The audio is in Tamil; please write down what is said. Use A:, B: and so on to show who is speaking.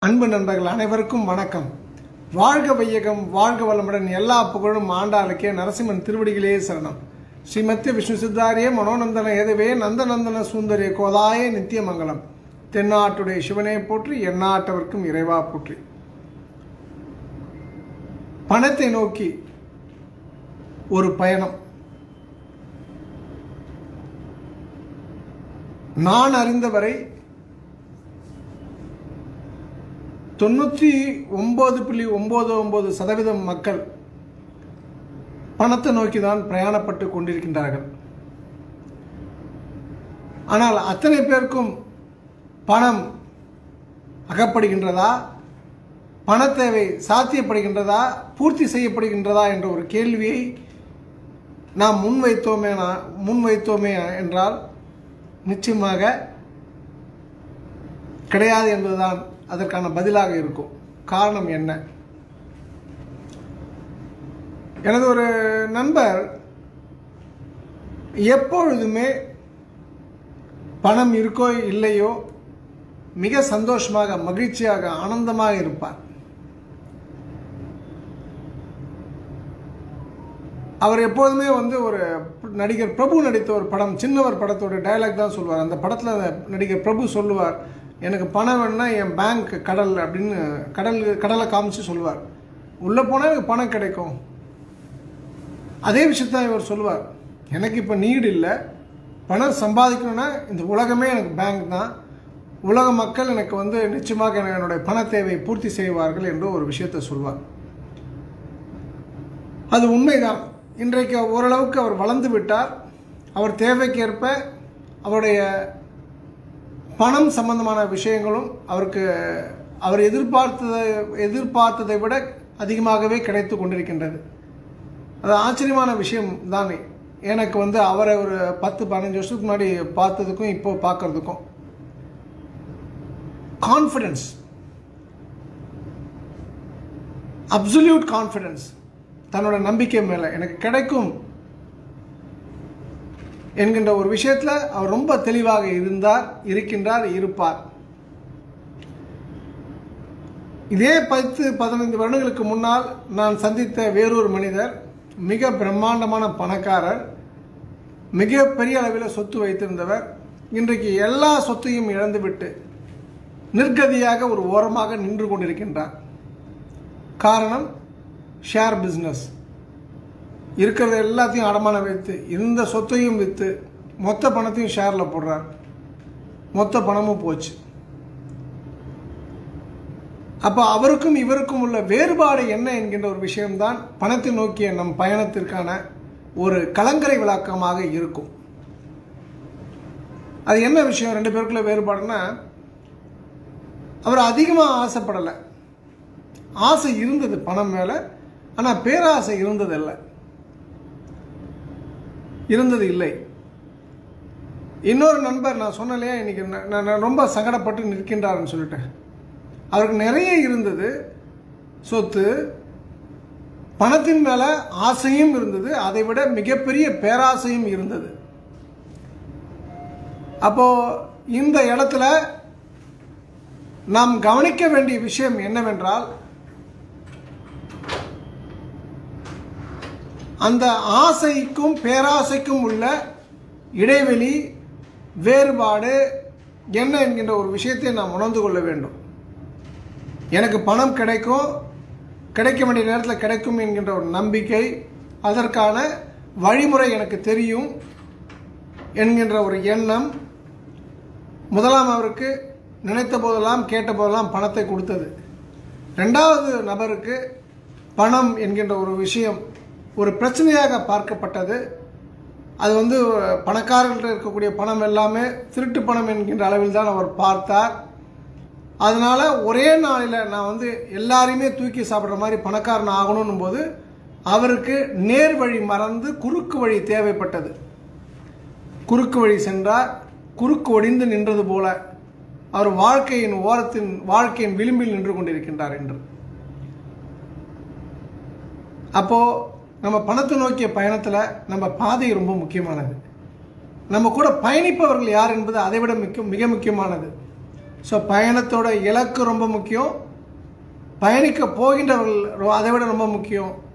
A: அன்பு நண்பர்கள் அனைவருக்கும் வணக்கம் வாழ்க வையகம் வாழ்க வளமுடன் எல்லா புகழும் ஆண்டாளுக்கே நரசிம்மன் திருவடிகளே சரணம் ஸ்ரீமத்திய விஷ்ணு சித்தாரிய மனோநந்தன ஏதவே நந்தநந்தன சுந்தரிய கோதாய நித்தியமங்கலம் தென்னாட்டுடைய சிவனே போற்றி எந்நாட்டவர்க்கும் இறைவா போற்றி பணத்தை நோக்கி ஒரு பயணம் நான் அறிந்தவரை தொண்ணூற்றி ஒம்பது புள்ளி ஒம்பது ஒம்பது சதவீதம் மக்கள் பணத்தை நோக்கி தான் பிரயாணப்பட்டு கொண்டிருக்கின்றார்கள் ஆனால் அத்தனை பேருக்கும் பணம் அகப்படுகின்றதா பண தேவை சாத்தியப்படுகின்றதா பூர்த்தி செய்யப்படுகின்றதா என்ற ஒரு கேள்வியை நாம் முன்வைத்தோமே முன்வைத்தோமே என்றால் நிச்சயமாக கிடையாது என்பதுதான் அதற்கான பதிலாக இருக்கும் காரணம் என்ன எனது ஒரு நண்பர் எப்பொழுதுமே பணம் இருக்கோ இல்லையோ மிக சந்தோஷமாக மகிழ்ச்சியாக ஆனந்தமாக இருப்பார் அவர் எப்போதுமே வந்து ஒரு நடிகர் பிரபு நடித்த ஒரு படம் சின்னவர் படத்தோட டைலாக் தான் சொல்லுவார் அந்த படத்தில் நடிகர் பிரபு சொல்லுவார் எனக்கு பணம் வேணும்னா என் பேங்க் கடல் அப்படின்னு கடல் கடலை காமிச்சு சொல்லுவார் உள்ளே போனால் எனக்கு பணம் கிடைக்கும் அதே விஷயத்தான் இவர் சொல்லுவார் எனக்கு இப்போ நீடு இல்லை பணம் சம்பாதிக்கணும்னா இந்த உலகமே எனக்கு பேங்க் தான் உலக மக்கள் எனக்கு வந்து நிச்சயமாக என்னுடைய பண தேவை பூர்த்தி செய்வார்கள் என்று ஒரு விஷயத்தை சொல்வார் அது உண்மைதான் இன்றைக்கு ஓரளவுக்கு அவர் வளர்ந்து விட்டார் அவர் தேவைக்கேற்ப அவருடைய பணம் சம்பந்தமான விஷயங்களும் அவருக்கு அவர் எதிர்பார்த்ததை எதிர்பார்த்ததை விட அதிகமாகவே கிடைத்து கொண்டிருக்கின்றது அது ஆச்சரியமான விஷயம் தானே எனக்கு வந்து அவரை ஒரு பத்து பதினஞ்சு வருஷத்துக்கு முன்னாடி பார்த்ததுக்கும் இப்போ பார்க்கறதுக்கும் கான்ஃபிடென்ஸ் அப்சல்யூட் கான்ஃபிடென்ஸ் தன்னோட நம்பிக்கை மேலே எனக்கு கிடைக்கும் என்கின்ற ஒரு விஷயத்தில் அவர் ரொம்ப தெளிவாக இருந்தார் இருக்கின்றார் இருப்பார் இதே பத்து பதினைந்து வருடங்களுக்கு முன்னால் நான் சந்தித்த வேறொரு மனிதர் மிக பிரம்மாண்டமான பணக்காரர் மிக பெரிய அளவில் சொத்து வைத்திருந்தவர் இன்றைக்கு எல்லா சொத்தையும் இழந்துவிட்டு நிர்கதியாக ஒரு ஓரமாக நின்று கொண்டிருக்கின்றார் காரணம் ஷேர் பிஸ்னஸ் இருக்கிறத எல்லாத்தையும் அடமானம் வைத்து இந்த சொத்தையும் விற்று மொத்த பணத்தையும் ஷேரில் போடுறார் மொத்த பணமும் போச்சு அப்போ அவருக்கும் இவருக்கும் உள்ள வேறுபாடு என்ன என்கின்ற ஒரு விஷயம்தான் பணத்தை நோக்கிய நம் பயணத்திற்கான ஒரு கலங்கரை விளக்கமாக இருக்கும் அது என்ன விஷயம் ரெண்டு பேருக்குள்ள வேறுபாடுனா அவர் அதிகமாக ஆசைப்படலை ஆசை இருந்தது பணம் மேலே ஆனால் பேராசை இருந்ததில்லை இருந்தது இல்லை இன்னொரு நண்பர் நான் சொன்னலையா இன்னைக்கு நான் ரொம்ப சங்கடப்பட்டு நிற்கின்றார்னு சொல்லிட்டேன் அவருக்கு நிறைய இருந்தது சொத்து பணத்தின் மேலே ஆசையும் இருந்தது அதை விட மிகப்பெரிய பேராசையும் இருந்தது அப்போ இந்த இடத்துல நாம் கவனிக்க வேண்டிய விஷயம் என்னவென்றால் அந்த ஆசைக்கும் பேராசைக்கும் உள்ள இடைவெளி வேறுபாடு என்ன என்கின்ற ஒரு விஷயத்தை நாம் உணர்ந்து கொள்ள வேண்டும் எனக்கு பணம் கிடைக்கும் கிடைக்க வேண்டிய நேரத்தில் கிடைக்கும் என்கின்ற ஒரு நம்பிக்கை அதற்கான வழிமுறை எனக்கு தெரியும் என்கின்ற ஒரு எண்ணம் முதலாம் அவருக்கு நினைத்த போதெல்லாம் கேட்ட போதெல்லாம் பணத்தை கொடுத்தது ரெண்டாவது நபருக்கு பணம் என்கின்ற ஒரு விஷயம் ஒரு பிரச்சனையாக பார்க்கப்பட்டது அது வந்து பணக்காரர்கள் இருக்கக்கூடிய பணம் எல்லாமே திருட்டு பணம் என்கின்ற அளவில் தான் அவர் பார்த்தார் அதனால் ஒரே நாளில் நான் வந்து எல்லாரையுமே தூக்கி சாப்பிட்ற மாதிரி பணக்காரன் ஆகணும் போது அவருக்கு நேர் வழி மறந்து குறுக்கு வழி தேவைப்பட்டது குறுக்கு வழி சென்றார் குறுக்கு ஒடிந்து நின்றது போல அவர் வாழ்க்கையின் ஓரத்தின் வாழ்க்கையின் விளிம்பில் நின்று கொண்டிருக்கின்றார் என்று அப்போ நம்ம பணத்தை நோக்கிய பயணத்தில் நம்ம பாதை ரொம்ப முக்கியமானது நம்ம கூட பயணிப்பவர்கள் யார் என்பது அதை விட மிக மிக முக்கியமானது ஸோ பயணத்தோட இலக்கு ரொம்ப முக்கியம் பயணிக்க போகின்றவர்கள் ரொ- அதை விட ரொம்ப முக்கியம்